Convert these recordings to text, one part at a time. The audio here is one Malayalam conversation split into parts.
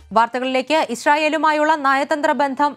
വാർത്തകളിലേക്ക് ഇസ്രായേലുമായുള്ള നയതന്ത്ര ബന്ധം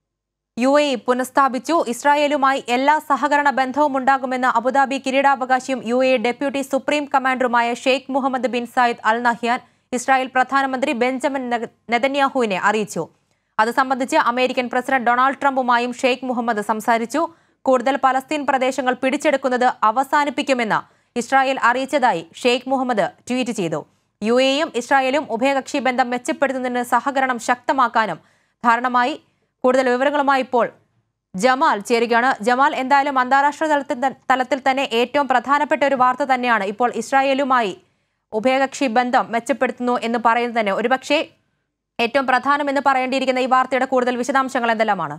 യു എ പുനഃസ്ഥാപിച്ചു ഇസ്രായേലുമായി എല്ലാ സഹകരണ ബന്ധവും ഉണ്ടാകുമെന്ന് അബുദാബി കിരീടാവകാശിയും യു എ ഡെപ്യൂട്ടി സുപ്രീം കമാൻഡറുമായ Sheikh Mohammed bin Zayed al Nahyan Israel പ്രധാനമന്ത്രി ബെഞ്ചമിൻ നെ- നെതന്യാഹുവിനെ അറിയിച്ചു അത് സംബന്ധിച്ച് അമേരിക്കൻ പ്രസിഡന്റ് ഡൊണാൾഡ് ട്രംപുമായും ഷെയ്ഖ് മുഹമ്മദ് സംസാരിച്ചു കൂടുതൽ പലസ്തീൻ പ്രദേശങ്ങൾ പിടിച്ചെടുക്കുന്നത് അവസാനിപ്പിക്കുമെന്ന് ഇസ്രായേൽ അറിയിച്ചതായി ഷെയ്ഖ് മുഹമ്മദ് ട്വീറ്റ് ചെയ്തു യു എയും ഇസ്രായേലും ഉഭയകക്ഷി ബന്ധം മെച്ചപ്പെടുത്തുന്നതിന് സഹകരണം ശക്തമാക്കാനും ധാരണമായി കൂടുതൽ വിവരങ്ങളുമായി ഇപ്പോൾ ജമാൽ ചേരുകയാണ് ജമാൽ എന്തായാലും അന്താരാഷ്ട്ര തലത്തിൽ ത- തലത്തിൽ തന്നെ ഏറ്റവും പ്രധാനപ്പെട്ട ഒരു വാർത്ത തന്നെയാണ് ഇപ്പോൾ ഇസ്രായേലുമായി ഉഭയകക്ഷി ബന്ധം മെച്ചപ്പെടുത്തുന്നു എന്ന് പറയുന്നത് തന്നെ ഒരുപക്ഷെ ഏറ്റവും പ്രധാനം എന്ന് പറയേണ്ടിയിരിക്കുന്ന ഈ വാർത്തയുടെ കൂടുതൽ വിശദാംശങ്ങൾ എന്തെല്ലാമാണ്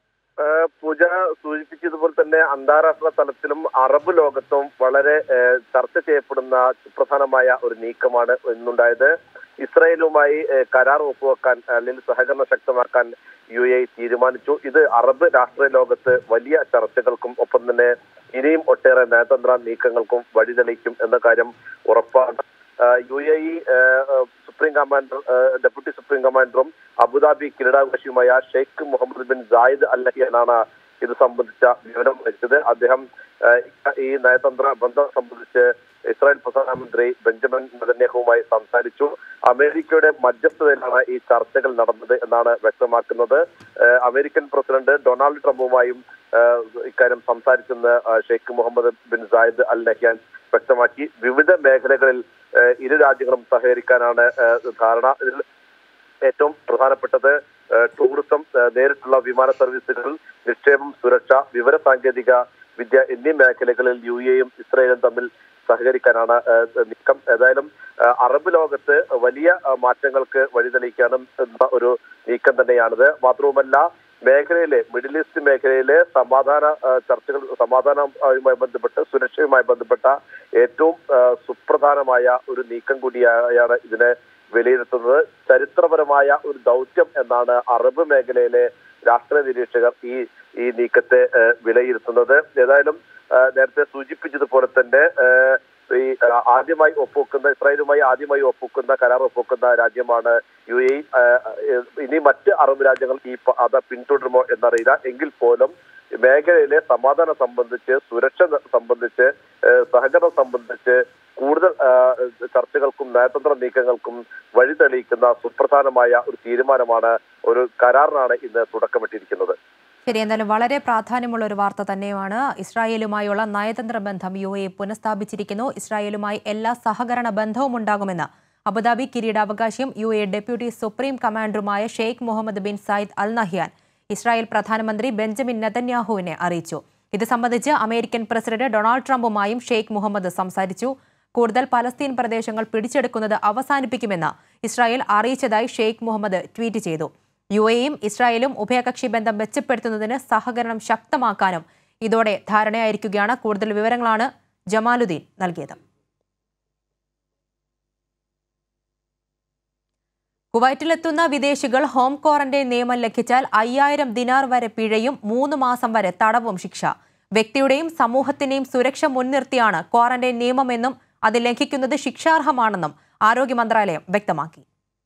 ഏഹ് പൂജ സൂചിപ്പിച്ചതുപോലെ തന്നെ അന്താരാഷ്ട്ര തലത്തിലും അറബ് ലോകത്തും വളരെ ഏഹ് ചർച്ച ചെയ്യപ്പെടുന്ന സുപ്രധാനമായ ഒരു നീക്കമാണ് ഇന്നുണ്ടായത് ഇസ്രായേലുമായി ഏഹ് കരാർ ഒപ്പുവെക്കാൻ അല്ലെങ്കിൽ സഹകരണം ശക്തമാക്കാൻ യു എ തീരുമാനിച്ചു ഇത് അറബ് രാഷ്ട്രീയ ലോകത്ത് വലിയ ചർച്ചകൾക്കും ഒപ്പം തന്നെ ഇനിയും ഒട്ടേറെ നയതന്ത്ര നീക്കങ്ങൾക്കും വഴിതെളിക്കും എന്ന കാര്യം ഉറപ്പാണ് ആഹ് യു എ ഇ ആഹ് സുപ്രീം കമാൻഡർ ആഹ് ഡെപ്യൂട്ടി സുപ്രീം കമാൻഡറും അബുദാബി കിരീടാവകാശിയുമായ Sheikh Mohammed bin Zayed al നഹിയാനാണ് ഇത് സംബന്ധിച്ച വിവരം വെച്ചത് അദ്ദേഹം ആഹ് ഈ നയതന്ത്ര ബന്ധം സംബന്ധിച്ച് ഇസ്രായേൽ പ്രധാനമന്ത്രി ബെഞ്ചമിൻ നെതന്യാഹുവുമായി സംസാരിച്ചു അമേരിക്കയുടെ മധ്യസ്ഥതയിലാണ് ഈ ചർച്ചകൾ നടന്നത് എന്നാണ് വ്യക്തമാക്കുന്നത് ആഹ് അമേരിക്കൻ പ്രസിഡന്റ് ഡൊണാൾഡ് ട്രംപുമായും ആഹ് ഇക്കാര്യം സംസാരിച്ചെന്ന് ആഹ് Sheikh Mohammed bin Zayed al Nahyan വ്യക്തമാക്കി വിവിധ മേഖലകളിൽ ഏഹ് ഇരു രാജ്യങ്ങളും സഹകരിക്കാനാണ് ഏഹ് ധാരണ ഇതിൽ ഏറ്റവും പ്രധാനപ്പെട്ടത് ഏഹ് ടൂറിസം ഏഹ് നേരിട്ടുള്ള വിമാന സർവീസുകൾ നിക്ഷേപം സുരക്ഷ വിവര സാങ്കേതിക വിദ്യ എന്നീ മേഖലകളിൽ യു എയും ഇസ്രയേലും തമ്മിൽ സഹകരിക്കാനാണ് ഏഹ് നീക്കം ഏതായാലും ഏഹ് അറബ് ലോകത്ത് വലിയ ഏഹ് മാറ്റങ്ങൾക്ക് വഴിതെളിക്കാനും എന്ന ഒരു നീക്കം തന്നെയാണിത് മാത്രവുമല്ല മേഖലയിലെ മിഡിൽ ഈസ്റ്റ് മേഖലയിലെ സമാധാന ഏഹ് ചർച്ചകൾ സമാധാനവുമായി ബന്ധപ്പെട്ട് സുരക്ഷയുമായി ബന്ധപ്പെട്ട ഏറ്റവും ഏഹ് സുപ്രധാനമായ ഒരു നീക്കം കൂടിയാണ് ഇതിനെ വിലയിരുത്തുന്നത് ചരിത്രപരമായ ഒരു ദൗത്യം എന്നാണ് അറബ് മേഖലയിലെ രാഷ്ട്രീയ നിരീക്ഷകർ ഈ ഈ നീക്കത്തെ ഏഹ് വിലയിരുത്തുന്നത് ഏതായാലും ഏഹ് നേരത്തെ സൂചിപ്പിച്ചതുപോലെ തന്നെ ഏഹ് ഈ ഏഹ് ആദ്യമായി ഒപ്പുവെക്കുന്ന ഇസ്രായേലുമായി ആദ്യമായി ഒപ്പുവെക്കുന്ന കരാർ ഒപ്പുവെക്കുന്ന രാജ്യമാണ് യു എ ഇനി മറ്റ് അറബ് രാജ്യങ്ങൾ ഈ പ- അത് പിന്തുടരുമോ എന്നറിയില്ല എങ്കിൽ പോലും മേഖലയിലെ സമാധാനം സംബന്ധിച്ച് സുരക്ഷ സംബന്ധിച്ച് ഏഹ് സഹകരണം സംബന്ധിച്ച് കൂടുതൽ ഏഹ് ചർച്ചകൾക്കും നയതന്ത്ര നീക്കങ്ങൾക്കും വഴി തെളിയിക്കുന്ന സുപ്രധാനമായ ഒരു തീരുമാനമാണ് ഒരു കരാറിനാണ് ഇന്ന് തുടക്കമിട്ടിരിക്കുന്നത് ശരി എന്തായാലും വളരെ പ്രാധാന്യമുള്ള ഒരു വാർത്ത തന്നെയാണ് ഇസ്രായേലുമായുള്ള നയതന്ത്ര ബന്ധം യു എ പുനഃസ്ഥാപിച്ചിരിക്കുന്നു ഇസ്രായേലുമായി എല്ലാ സഹകരണ ബന്ധവും ഉണ്ടാകുമെന്ന് അബുദാബി കിരീടാവകാശിയും യു എ ഡെപ്യൂട്ടി സുപ്രീം കമാൻഡറുമായ Sheikh Mohammed bin Zayed al Nahyan Israel പ്രധാനമന്ത്രി ബെഞ്ചമിൻ നെതന്യാഹുവിനെ അറിയിച്ചു ഇത് സംബന്ധിച്ച് അമേരിക്കൻ പ്രസിഡന്റ് ഡൊണാൾഡ് ട്രംപുമായും ഷെയ്ഖ് മുഹമ്മദ് സംസാരിച്ചു കൂടുതൽ പലസ്തീൻ പ്രദേശങ്ങൾ പിടിച്ചെടുക്കുന്നത് അവസാനിപ്പിക്കുമെന്ന് ഇസ്രായേൽ അറിയിച്ചതായി ഷെയ്ഖ് മുഹമ്മദ് ട്വീറ്റ് ചെയ്തു യു എയും ഇസ്രായേലും ഉഭയകക്ഷി ബന്ധം മെച്ചപ്പെടുത്തുന്നതിന് സഹകരണം ശക്തമാക്കാനും ഇതോടെ ധാരണയായിരിക്കുകയാണ് കൂടുതൽ വിവരങ്ങളാണ് ജമാലുദ്ദീൻ നൽകിയത് കുവൈറ്റിലെത്തുന്ന വിദേശികൾ ഹോം ക്വാറന്റൈൻ നിയമം ലംഘിച്ചാൽ അയ്യായിരം ദിനാർ വരെ പിഴയും മൂന്ന് മാസം വരെ തടവും ശിക്ഷ വ്യക്തിയുടെയും സമൂഹത്തിന്റെയും സുരക്ഷ മുൻനിർത്തിയാണ് ക്വാറന്റൈൻ നിയമമെന്നും അത് ലംഘിക്കുന്നത് ശിക്ഷാർഹമാണെന്നും ആരോഗ്യ മന്ത്രാലയം വ്യക്തമാക്കി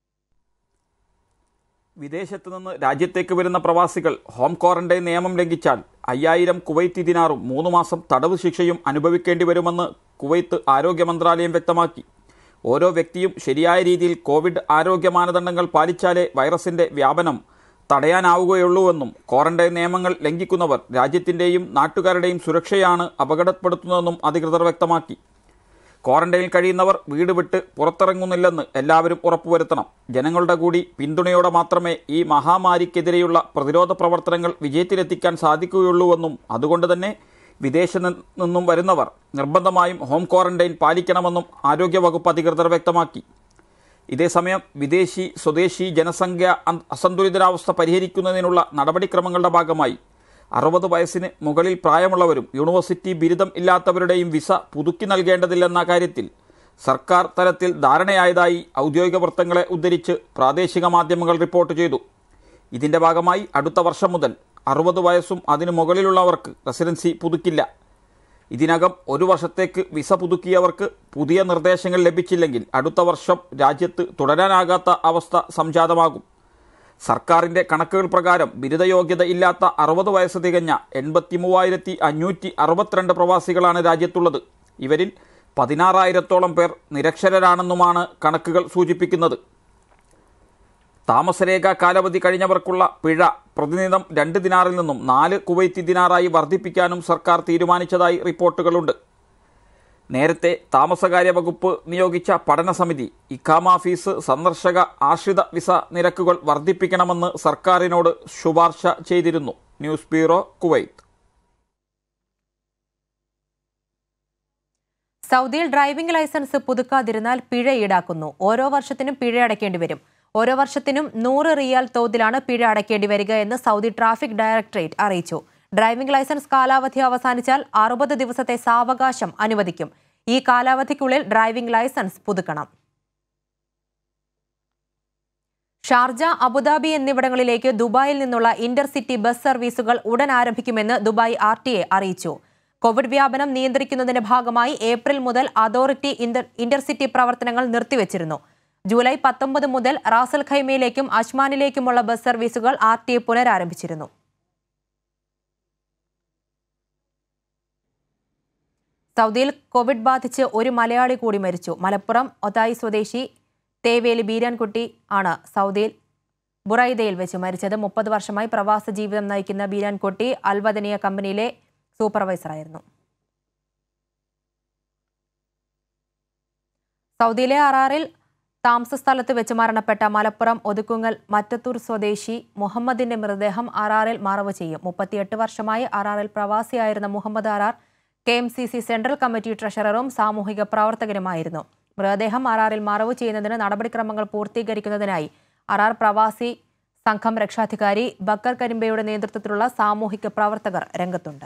വിദേശത്ത് നിന്ന് രാജ്യത്തേക്ക് വരുന്ന പ്രവാസികൾ ഹോം ക്വാറന്റൈൻ നിയമം ലംഘിച്ചാൽ അയ്യായിരം കുവൈത്ത് ദിനാറും മൂന്ന് മാസം തടവ് ശിക്ഷയും അനുഭവിക്കേണ്ടി വരുമെന്ന് കുവൈത്ത് ആരോഗ്യ മന്ത്രാലയം വ്യക്തമാക്കി ഓരോ വ്യക്തിയും ശരിയായ രീതിയിൽ കോവിഡ് ആരോഗ്യ മാനദണ്ഡങ്ങൾ പാലിച്ചാലേ വൈറസിന്റെ വ്യാപനം തടയാനാവുകയുള്ളൂവെന്നും ക്വാറന്റൈൻ നിയമങ്ങൾ ലംഘിക്കുന്നവർ രാജ്യത്തിന്റെയും നാട്ടുകാരുടെയും സുരക്ഷയാണ് അപകടപ്പെടുത്തുന്നതെന്നും അധികൃതർ വ്യക്തമാക്കി ക്വാറന്റൈനിൽ കഴിയുന്നവർ വീട് വിട്ട് പുറത്തിറങ്ങുന്നില്ലെന്ന് എല്ലാവരും ഉറപ്പുവരുത്തണം ജനങ്ങളുടെ കൂടി പിന്തുണയോടെ മാത്രമേ ഈ മഹാമാരിക്കെതിരെയുള്ള പ്രതിരോധ പ്രവർത്തനങ്ങൾ വിജയത്തിലെത്തിക്കാൻ സാധിക്കുകയുള്ളൂവെന്നും അതുകൊണ്ട് തന്നെ വിദേശത്ത് നിന്നും വരുന്നവർ നിർബന്ധമായും ഹോം ക്വാറന്റൈൻ പാലിക്കണമെന്നും ആരോഗ്യവകുപ്പ് അധികൃതർ വ്യക്തമാക്കി ഇതേസമയം വിദേശി സ്വദേശി ജനസംഖ്യ അ- അസന്തുലിതാവസ്ഥ പരിഹരിക്കുന്നതിനുള്ള നടപടിക്രമങ്ങളുടെ ഭാഗമായി അറുപത് വയസ്സിന് മുകളിൽ പ്രായമുള്ളവരും യൂണിവേഴ്സിറ്റി ബിരുദം ഇല്ലാത്തവരുടെയും വിസ പുതുക്കി നൽകേണ്ടതില്ലെന്ന കാര്യത്തിൽ സർക്കാർ തലത്തിൽ ധാരണയായതായി ഔദ്യോഗിക വൃത്തങ്ങളെ ഉദ്ധരിച്ച് പ്രാദേശിക മാധ്യമങ്ങൾ റിപ്പോർട്ട് ചെയ്തു ഇതിന്റെ ഭാഗമായി അടുത്ത വർഷം മുതൽ അറുപത് വയസ്സും അതിനു മുകളിലുള്ളവർക്ക് റെസിഡൻസി പുതുക്കില്ല ഇതിനകം ഒരു വർഷത്തേക്ക് വിസ പുതുക്കിയവർക്ക് പുതിയ നിർദ്ദേശങ്ങൾ ലഭിച്ചില്ലെങ്കിൽ അടുത്ത വർഷം രാജ്യത്ത് തുടരാനാകാത്ത അവസ്ഥ സംജാതമാകും സർക്കാരിന്റെ കണക്കുകൾ പ്രകാരം ബിരുദയോഗ്യത ഇല്ലാത്ത അറുപത് വയസ്സ് തികഞ്ഞ എൺപത്തി മൂവായിരത്തി അഞ്ഞൂറ്റി അറുപത്തിരണ്ട് പ്രവാസികളാണ് രാജ്യത്തുള്ളത് ഇവരിൽ പതിനാറായിരത്തോളം പേർ നിരക്ഷരരാണെന്നുമാണ് കണക്കുകൾ സൂചിപ്പിക്കുന്നത് താമസരേഖ കാലാവധി കഴിഞ്ഞവർക്കുള്ള പിഴ പ്രതിദിനം രണ്ട് ദിനാറിൽ നിന്നും നാല് കുവൈത്തി ദിനാറായി വർദ്ധിപ്പിക്കാനും സർക്കാർ തീരുമാനിച്ചതായി റിപ്പോർട്ടുകളുണ്ട് നേരത്തെ താമസകാര്യ വകുപ്പ് നിയോഗിച്ച പഠന സമിതി ഇഖാമ ഫീസ് സന്ദർശക ആശ്രിത വിസ നിരക്കുകൾ വർദ്ധിപ്പിക്കണമെന്ന് സർക്കാരിനോട് ശുപാർശ ചെയ്തിരുന്നു ന്യൂസ് ബ്യൂറോ കുവൈത്ത് സൗദിയിൽ ഡ്രൈവിംഗ് ലൈസൻസ് പുതുക്കാതിരുന്നാൽ പിഴ ഈടാക്കുന്നു ഓരോ വർഷത്തിനും പിഴ അടയ്ക്കേണ്ടി വരും ഓരോ വർഷത്തിനും നൂറ് റിയാൽ തോതിലാണ് പിഴ അടയ്ക്കേണ്ടി വരിക എന്ന് സൗദി ട്രാഫിക് ഡയറക്ടറേറ്റ് അറിയിച്ചു ഡ്രൈവിംഗ് ലൈസൻസ് കാലാവധി അവസാനിച്ചാൽ അറുപത് ദിവസത്തെ സാവകാശം അനുവദിക്കും ഈ കാലാവധിക്കുള്ളിൽ ഡ്രൈവിംഗ് ലൈസൻസ് പുതുക്കണം ഷാർജ അബുദാബി എന്നിവിടങ്ങളിലേക്ക് ദുബായിൽ നിന്നുള്ള ഇന്റർസിറ്റി ബസ് സർവീസുകൾ ഉടൻ ആരംഭിക്കുമെന്ന് ദുബായ് ആർ ടി എ അറിയിച്ചു കോവിഡ് വ്യാപനം നിയന്ത്രിക്കുന്നതിന്റെ ഭാഗമായി ഏപ്രിൽ മുതൽ അതോറിറ്റി ഇന്റർ ഇന്റർസിറ്റി പ്രവർത്തനങ്ങൾ നിർത്തിവച്ചിരുന്നു ജൂലൈ പത്തൊമ്പത് മുതൽ റാസൽ ഖൈമയിലേക്കും അജ്മാനിലേക്കുമുള്ള ബസ് സർവീസുകൾ ആർ ടി എ പുനരാരംഭിച്ചിരുന്നു സൗദിയിൽ കോവിഡ് ബാധിച്ച് ഒരു മലയാളി കൂടി മരിച്ചു മലപ്പുറം ഒതായി സ്വദേശി തേവേലി ബീരാൻകുട്ടി ആണ് സൗദിയിൽ ബുറൈദയിൽ വെച്ച് മരിച്ചത് മുപ്പത് വർഷമായി പ്രവാസ ജീവിതം നയിക്കുന്ന ബീരാൻകുട്ടി അൽവദനിയ കമ്പനിയിലെ സൂപ്പർവൈസറായിരുന്നു സൗദിയിലെ അറാറിൽ താമസ സ്ഥലത്ത് വെച്ച് മരണപ്പെട്ട മലപ്പുറം ഒതുക്കുങ്ങൽ മറ്റത്തൂർ സ്വദേശി മുഹമ്മദിന്റെ മൃതദേഹം അറാറിൽ മറവ് ചെയ്യും മുപ്പത്തിയെട്ട് വർഷമായി അറാറിൽ പ്രവാസിയായിരുന്ന Muhammad Arar K M C C central committee ട്രഷററും സാമൂഹിക പ്രവർത്തകനുമായിരുന്നു മൃതദേഹം അറാറിൽ മറവ് ചെയ്യുന്നതിന് നടപടിക്രമങ്ങൾ പൂർത്തീകരിക്കുന്നതിനായി അറാർ പ്രവാസി സംഘം രക്ഷാധികാരി ബക്കർ കരിമ്പയുടെ നേതൃത്വത്തിലുള്ള സാമൂഹിക പ്രവർത്തകർ രംഗത്തുണ്ട്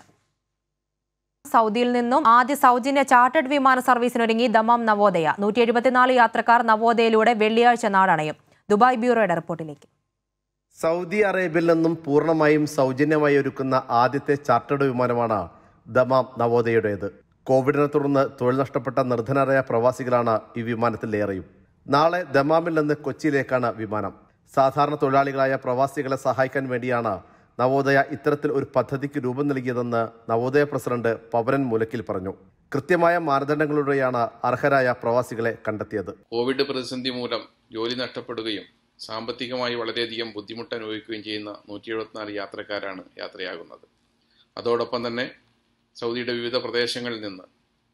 സൗദിയിൽ നിന്നും ആദ്യ സൗജന്യ ചാർട്ടേഡ് വിമാന സർവീസിനൊരുങ്ങി ദമാം നവോദയ നൂറ്റി എഴുപത്തിനാല് യാത്രക്കാർ നവോദയയിലൂടെ വെള്ളിയാഴ്ച നാടണയും ദുബായ് ബ്യൂറോയുടെ റിപ്പോർട്ടിലേക്ക് സൗദി അറേബ്യയിൽ നിന്നും പൂർണ്ണമായും സൗജന്യമായി ഒരുക്കുന്ന ആദ്യത്തെ ചാർട്ടേഡ് വിമാനമാണ് ദമാം നവോദയയുടേത് കോവിഡിനെ തുടർന്ന് തൊഴിൽ നഷ്ടപ്പെട്ട നിർധനരായ പ്രവാസികളാണ് ഈ വിമാനത്തിൽ ഏറെയും നാളെ ദമാമിൽ നിന്ന് കൊച്ചിയിലേക്കാണ് വിമാനം സാധാരണ തൊഴിലാളികളായ പ്രവാസികളെ സഹായിക്കാൻ വേണ്ടിയാണ് നവോദയ ഇത്തരത്തിൽ ഒരു പദ്ധതിക്ക് രൂപം നൽകിയതെന്ന് നവോദയ പ്രസിഡന്റ് പവനൻ മുലക്കിൽ പറഞ്ഞു കൃത്യമായ മാനദണ്ഡങ്ങളിലൂടെയാണ് അർഹരായ പ്രവാസികളെ കണ്ടെത്തിയത് കോവിഡ് പ്രതിസന്ധി മൂലം ജോലി നഷ്ടപ്പെടുകയും സാമ്പത്തികമായി വളരെയധികം ബുദ്ധിമുട്ട് അനുഭവിക്കുകയും ചെയ്യുന്ന നൂറ്റി എഴുപത്തിനാല് യാത്രക്കാരാണ് യാത്രയാകുന്നത് അതോടൊപ്പം തന്നെ സൗദിയുടെ വിവിധ പ്രദേശങ്ങളിൽ നിന്ന്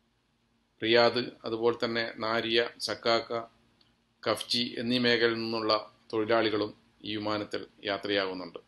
റിയാദ് അതുപോലെ തന്നെ നാരിയ സക്കാക്ക കഫ്ജി എന്നീ മേഖലയിൽ നിന്നുള്ള തൊഴിലാളികളും ഈ വിമാനത്തിൽ യാത്രയാകുന്നുണ്ട്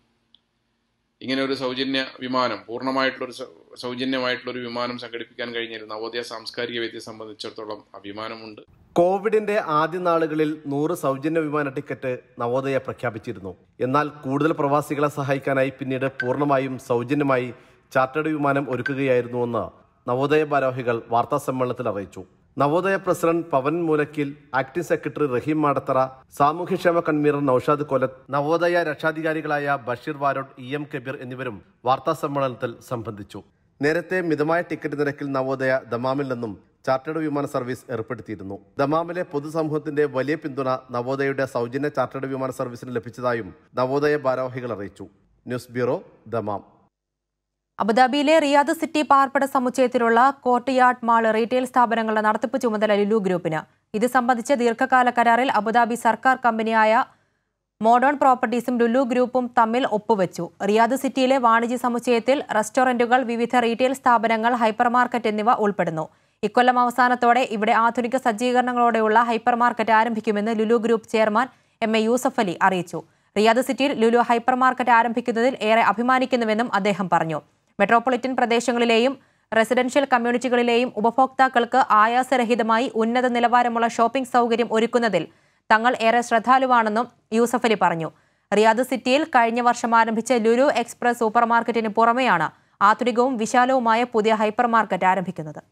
ഇങ്ങനെ ഒരു സൗജന്യ വിമാനം പൂർണ്ണമായിട്ടുള്ളൊരു സൗ- സൗജന്യമായിട്ടുള്ളൊരു വിമാനം സംഘടിപ്പിക്കാൻ കഴിഞ്ഞാൽ നവോദയ സാംസ്കാരിക വേദിയെ സംബന്ധിച്ചിടത്തോളം അഭിമാനമുണ്ട് കോവിഡിന്റെ ആദ്യ നാളുകളിൽ നൂറ് സൗജന്യ വിമാന ടിക്കറ്റ് നവോദയ പ്രഖ്യാപിച്ചിരുന്നു എന്നാൽ കൂടുതൽ പ്രവാസികളെ സഹായിക്കാനായി പിന്നീട് പൂർണ്ണമായും സൗജന്യമായി ചാർട്ടേഡ് വിമാനം ഒരുക്കുകയായിരുന്നുവെന്ന് നവോദയ ഭാരവാഹികൾ വാർത്താ സമ്മേളനത്തിൽ അറിയിച്ചു Navodaya president Pavan Moolakkil acting secretary Rahim Madathara സാമൂഹ്യക്ഷേമ കൺവീനർ നൌഷാദ് കൊലത്ത് നവോദയ രക്ഷാധികാരികളായ ബഷീർ വാരോട്ട് ഇ എം കബീർ എന്നിവരും വാർത്താ സമ്മേളനത്തിൽ സംബന്ധിച്ചു നേരത്തെ മിതമായ ടിക്കറ്റ് നിരക്കിൽ നവോദയ ദമാമിൽ നിന്നും ചാർട്ടേഡ് വിമാന സർവീസ് ഏർപ്പെടുത്തിയിരുന്നു ദമാമിലെ പൊതുസമൂഹത്തിന്റെ വലിയ പിന്തുണ നവോദയയുടെ സൗജന്യ ചാർട്ടേഡ് വിമാന സർവീസിന് ലഭിച്ചതായും നവോദയ ഭാരവാഹികൾ അറിയിച്ചു ന്യൂസ് ബ്യൂറോ ദമാം അബുദാബിയിലെ റിയാദ് സിറ്റി പാർപ്പിട സമുച്ചയത്തിലുള്ള കോർട്ട്യാർഡ് മാൾ റീറ്റെയിൽ സ്ഥാപനങ്ങളുടെ നടത്തിപ്പ് ചുമതല ലുലു ഗ്രൂപ്പിന് ഇത് സംബന്ധിച്ച് ദീർഘകാല കരാറിൽ അബുദാബി സർക്കാർ കമ്പനിയായ മോഡേൺ പ്രോപ്പർട്ടീസും ലുലു ഗ്രൂപ്പും തമ്മിൽ ഒപ്പുവെച്ചു റിയാദ് സിറ്റിയിലെ വാണിജ്യ സമുച്ചയത്തിൽ റെസ്റ്റോറന്റുകൾ വിവിധ റീറ്റെയിൽ സ്ഥാപനങ്ങൾ ഹൈപ്പർ മാർക്കറ്റ് എന്നിവ ഉൾപ്പെടുന്നു ഇക്കൊല്ലം അവസാനത്തോടെ ഇവിടെ ആധുനിക സജ്ജീകരണങ്ങളോടെയുള്ള ഹൈപ്പർ മാർക്കറ്റ് ആരംഭിക്കുമെന്ന് Lulu group chairman M A Yusuf Ali അറിയിച്ചു റിയാദ് സിറ്റിയിൽ ലുലു ഹൈപ്പർ മാർക്കറ്റ് ആരംഭിക്കുന്നതിൽ ഏറെ അഭിമാനിക്കുന്നുവെന്നും അദ്ദേഹം പറഞ്ഞു മെട്രോപൊളിറ്റൻ പ്രദേശങ്ങളിലെയും റെസിഡൻഷ്യൽ കമ്മ്യൂണിറ്റികളിലെയും ഉപഭോക്താക്കൾക്ക് ആയാസരഹിതമായി ഉന്നത നിലവാരമുള്ള ഷോപ്പിംഗ് സൗകര്യം ഒരുക്കുന്നതിൽ തങ്ങൾ ഏറെ ശ്രദ്ധാലുവാണെന്നും യൂസഫ് അലി പറഞ്ഞു റിയാദ് സിറ്റിയിൽ കഴിഞ്ഞ വർഷം ആരംഭിച്ച ലുലു എക്സ്പ്രസ് സൂപ്പർ മാർക്കറ്റിന് പുറമെയാണ് ആധുനികവും വിശാലവുമായ പുതിയ ഹൈപ്പർ മാർക്കറ്റ് ആരംഭിക്കുന്നത്